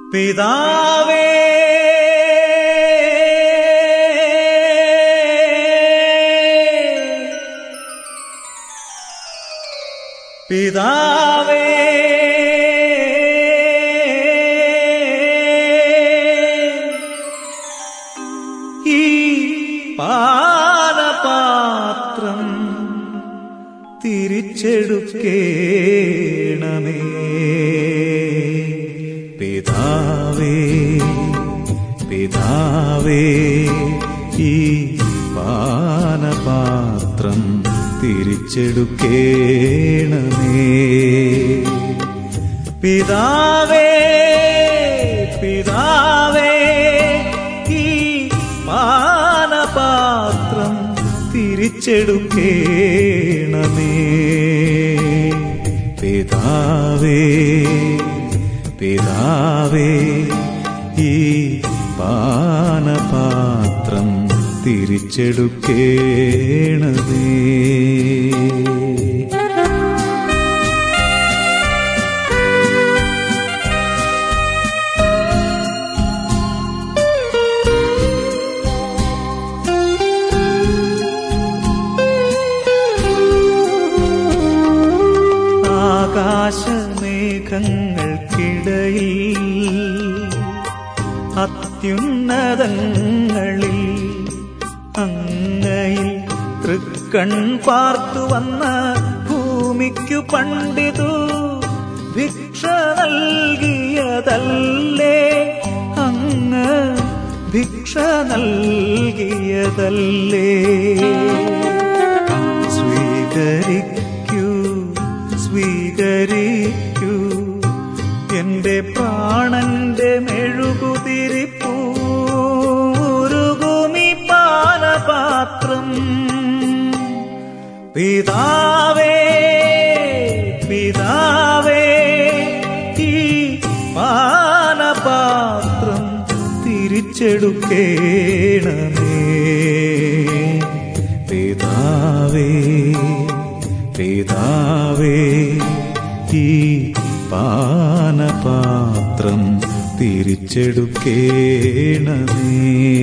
പിതാവേ പിതാവേ ഈ പാനപാത്രം തിരിച്ചെടുക്കേണമേ പിതാവേ പിതാവേ ഈ പാനപാത്രം തിരിച്ചെടുക്കേണമേ പിതാവേ പിതാവേ ഈ പാനപാത്രം തിരിച്ചെടുക്കേണമേ പിതാവേ പിതാവേ ഈ പാനപാത്രം തിരിച്ചെടുക്കേണമേ ആകാശമേഘങ്ങൾക്കിടയിൽ അത്യുന്നതങ്ങളിൽ അങ്ങയിൽ തൃക്കൺ പാർത്തു വന്ന ഭൂമിക്കു പണ്ടിതു ഭിക്ഷ നൽകിയതല്ലേ അങ്ങ് ഭിക്ഷ നൽകിയതല്ലേ സ്വീകരിക്കൂ സ്വീകരിക്കൂ എന്റെ പ്രാണന്റെ മെഴുകുതിരിപ്പൂരുകുമി പാനപാത്രം പിതാവേ പിതാവേ ഈ പാനപാത്രം തിരിച്ചെടുക്കേണമേ പിതാവേ പിതാവേ ഈ പാനപാത്രം തിരിച്ചെടുക്കേണമേ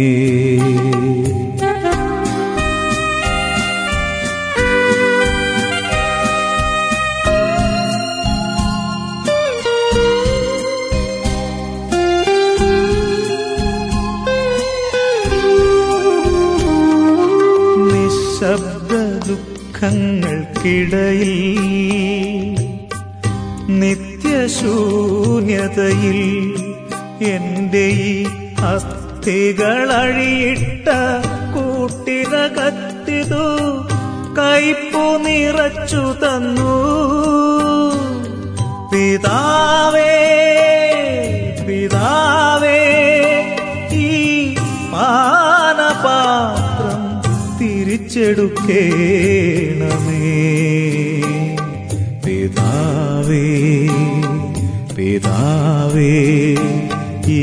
നിശബ്ദ ദുഃഖങ്ങൾക്കിടയിൽ നിത്യശൂന്യതയിൽ എന്റെ ഈ അസ്ഥികളഴിയിട്ട കൂട്ടിനകത്തിതു കൈപ്പു നിറച്ചു തന്നു പിതാവേ പിതാവേ ഈ പാനപാത്രം തിരിച്ചെടുക്കേണമേ പിതാവേ പിതാവേ ഈ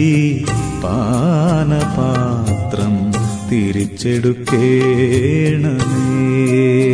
പാനപാത്രം തിരിച്ചെടുക്കേണമേ